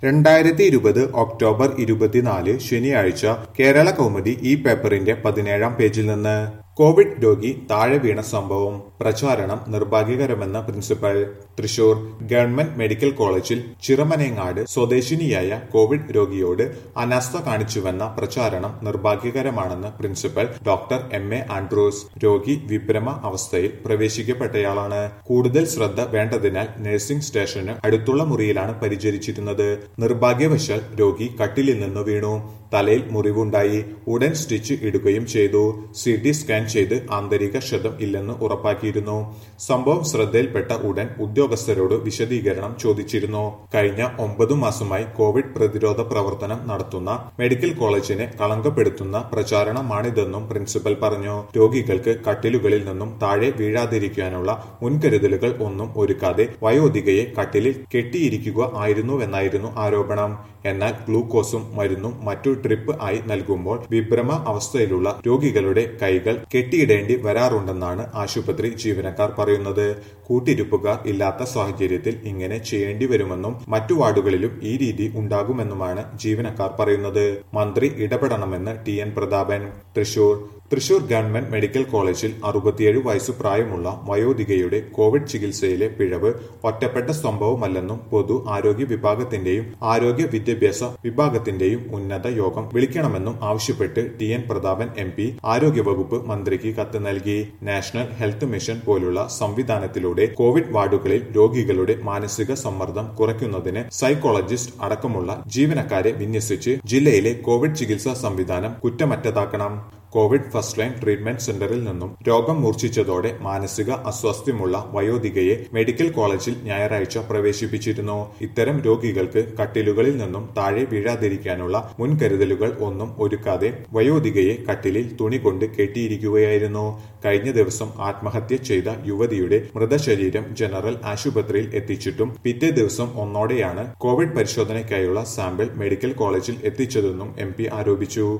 രണ്ടായിരത്തി ഇരുപത് ഒക്ടോബർ ഇരുപത്തിനാല് ശനിയാഴ്ച കേരള കൗമുദി ഈ പേപ്പറിന്റെ പതിനേഴാം പേജിൽ നിന്ന് കോവിഡ് രോഗി താഴെ വീണ സംഭവം പ്രചാരണം നിർഭാഗ്യകരമെന്ന പ്രിൻസിപ്പൽ തൃശൂർ ഗവൺമെന്റ് മെഡിക്കൽ കോളേജിൽ ചിറമനേങ്ങാട് സ്വദേശിനിയായ കോവിഡ് രോഗിയോട് അനാസ്ഥ കാണിച്ചുവെന്ന പ്രചാരണം നിർഭാഗ്യകരമാണെന്ന് principal doctor M A Andrews രോഗി വിഭ്രമ അവസ്ഥയിൽ പ്രവേശിക്കപ്പെട്ടയാളാണ് കൂടുതൽ ശ്രദ്ധ വേണ്ടതിനാൽ നഴ്സിംഗ് സ്റ്റേഷന് അടുത്തുള്ള മുറിയിലാണ് പരിചരിച്ചിരുന്നത് നിർഭാഗ്യവശാൽ രോഗി കട്ടിലിൽ നിന്ന് വീണു തലയിൽ മുറിവുണ്ടായി ഉടൻ സ്റ്റിച്ച് ഇടുകയും ചെയ്തു സി ടി സ്കാൻ ചെയ്ത് ആന്തരിക ക്ഷതം ഇല്ലെന്ന് ഉറപ്പാക്കിയിരുന്നു സംഭവം ശ്രദ്ധയിൽപ്പെട്ട ഉടൻ ഉദ്യോഗസ്ഥരോട് വിശദീകരണം ചോദിച്ചിരുന്നു കഴിഞ്ഞ ഒമ്പതു മാസമായി കോവിഡ് പ്രതിരോധ പ്രവർത്തനം നടത്തുന്ന മെഡിക്കൽ കോളേജിനെ കളങ്കപ്പെടുത്തുന്ന പ്രചാരണമാണിതെന്നും പ്രിൻസിപ്പൽ പറഞ്ഞു രോഗികൾക്ക് കട്ടിലുകളിൽ നിന്നും താഴെ വീഴാതിരിക്കാനുള്ള മുൻകരുതലുകൾ ഒന്നും ഒരുക്കാതെ വയോധികയെ കട്ടിലിൽ കെട്ടിയിരിക്കുക ആയിരുന്നുവെന്നായിരുന്നു ആരോപണം എന്നാൽ ഗ്ലൂക്കോസും മരുന്നും മറ്റു ട്രിപ്പ് ആയി നൽകുമ്പോൾ വിഭ്രമ അവസ്ഥയിലുള്ള രോഗികളുടെ കൈകൾ കെട്ടിയിടേണ്ടി വരാറുണ്ടെന്നാണ് ആശുപത്രി ജീവനക്കാർ പറയുന്നത് കൂട്ടിരിപ്പുകാർ ഇല്ലാത്ത സാഹചര്യത്തിൽ ഇങ്ങനെ ചെയ്യേണ്ടി വരുമെന്നും മറ്റു വാർഡുകളിലും ഈ രീതി ഉണ്ടാകുമെന്നുമാണ് ജീവനക്കാർ പറയുന്നത് മന്ത്രി ഇടപെടണമെന്ന് T N Prathapan Thrissur Thrissur government medical കോളേജിൽ അറുപത്തിയേഴ് വയസ്സ് പ്രായമുള്ള വയോധികയുടെ കോവിഡ് ചികിത്സയിലെ പിഴവ് ഒറ്റപ്പെട്ട സംഭവമല്ലെന്നും പൊതു ആരോഗ്യ വിഭാഗത്തിന്റെയും ആരോഗ്യ വിദ്യാഭ്യാസ വിഭാഗത്തിന്റെയും ഉന്നത യോഗം വിളിക്കണമെന്നും ആവശ്യപ്പെട്ട് T N Prathapan M P ആരോഗ്യവകുപ്പ് മന്ത്രിക്ക് കത്ത് നൽകി നാഷണൽ ഹെൽത്ത് മിഷൻ പോലുള്ള സംവിധാനത്തിലൂടെ കോവിഡ് വാർഡുകളിൽ രോഗികളുടെ മാനസിക സമ്മർദ്ദം കുറയ്ക്കുന്നതിന് സൈക്കോളജിസ്റ്റ് അടക്കമുള്ള ജീവനക്കാരെ വിന്യസിച്ച് ജില്ലയിലെ കോവിഡ് ചികിത്സാ സംവിധാനം കുറ്റമറ്റതാക്കണം കോവിഡ് ഫസ്റ്റ് ലൈൻ ട്രീറ്റ്മെന്റ് സെന്ററിൽ നിന്നും രോഗം മൂർച്ഛിച്ചതോടെ മാനസിക അസ്വാസ്ഥ്യമുള്ള വയോധികയെ മെഡിക്കൽ കോളേജിൽ ഞായറാഴ്ച പ്രവേശിപ്പിച്ചിരുന്നു ഇത്തരം രോഗികൾക്ക് കട്ടിലുകളിൽ നിന്നും താഴെ വീഴാതിരിക്കാനുള്ള മുൻകരുതലുകൾ ഒന്നും ഒരുക്കാതെ വയോധികയെ കട്ടിലിൽ തുണി കൊണ്ട് കെട്ടിയിരിക്കുകയായിരുന്നു കഴിഞ്ഞ ദിവസം ആത്മഹത്യ ചെയ്ത യുവതിയുടെ മൃതശരീരം ജനറൽ ആശുപത്രിയിൽ എത്തിച്ചിട്ടും പിറ്റേ ദിവസം ഒന്നോടെയാണ് കോവിഡ് പരിശോധനയ്ക്കായുള്ള സാമ്പിൾ മെഡിക്കൽ കോളേജിൽ എത്തിച്ചതെന്നും എം ആരോപിച്ചു